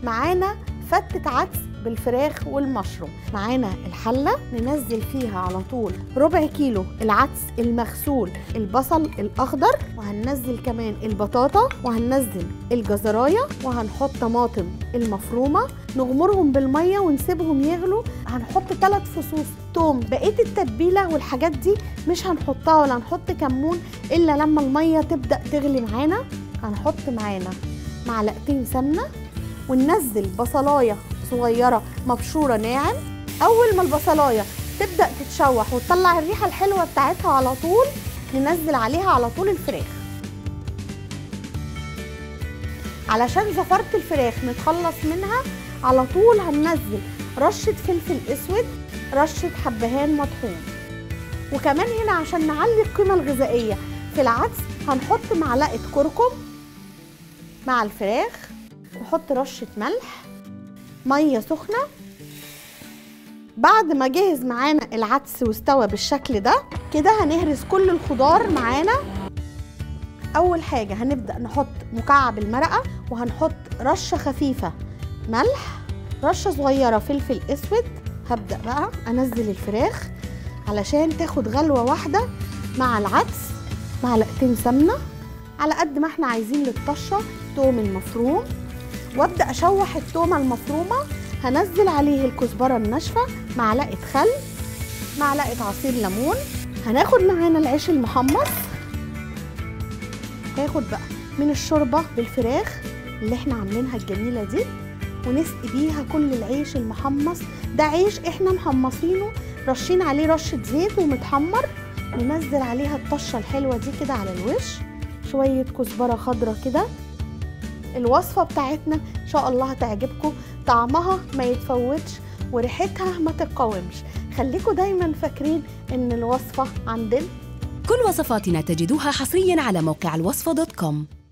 معانا فتة عدس بالفراخ والمشروم معانا الحلة ننزل فيها على طول ربع كيلو العدس المغسول البصل الأخضر وهننزل كمان البطاطا وهننزل الجزراية وهنحط طماطم المفرومة نغمرهم بالمية ونسيبهم يغلوا هنحط ثلاث فصوص توم بقية التتبيلة والحاجات دي مش هنحطها ولا هنحط كمون إلا لما المية تبدأ تغلي معانا هنحط معانا معلقتين سمنة وننزل بصلايه صغيره مبشوره ناعم اول ما البصلايه تبدا تتشوح وتطلع الريحه الحلوه بتاعتها على طول ننزل عليها على طول الفراخ علشان زفرة الفراخ نتخلص منها على طول هننزل رشة فلفل اسود رشة حبهان مطحون وكمان هنا عشان نعلي القيمة الغذائية في العدس هنحط معلقة كركم مع الفراخ نحط رشة ملح مية سخنة بعد ما جهز معانا العدس واستوى بالشكل ده كده هنهرس كل الخضار معانا أول حاجة هنبدأ نحط مكعب المرقة وهنحط رشة خفيفة ملح رشة صغيرة فلفل أسود هبدأ بقى أنزل الفراخ علشان تاخد غلوة واحدة مع العدس معلقتين سمنة على قد ما احنا عايزين للطشة توم المفروم وابدا اشوح التومه المفرومه هنزل عليه الكزبره الناشفه معلقه خل معلقه عصير ليمون هناخد معانا العيش المحمص هاخد بقى من الشوربه بالفراخ اللي احنا عاملينها الجميله دي ونسقي بيها كل العيش المحمص ده عيش احنا محمصينه رشين عليه رشه زيت ومتحمر ننزل عليها الطشه الحلوه دي كده على الوش شويه كزبره خضره كده الوصفه بتاعتنا ان شاء الله هتعجبكم طعمها ما يتفوتش وريحتها ما تتقاومش خليكم دايما فاكرين ان الوصفه عندنا كل وصفاتنا تجدوها حصريا على موقع الوصفة دوت كوم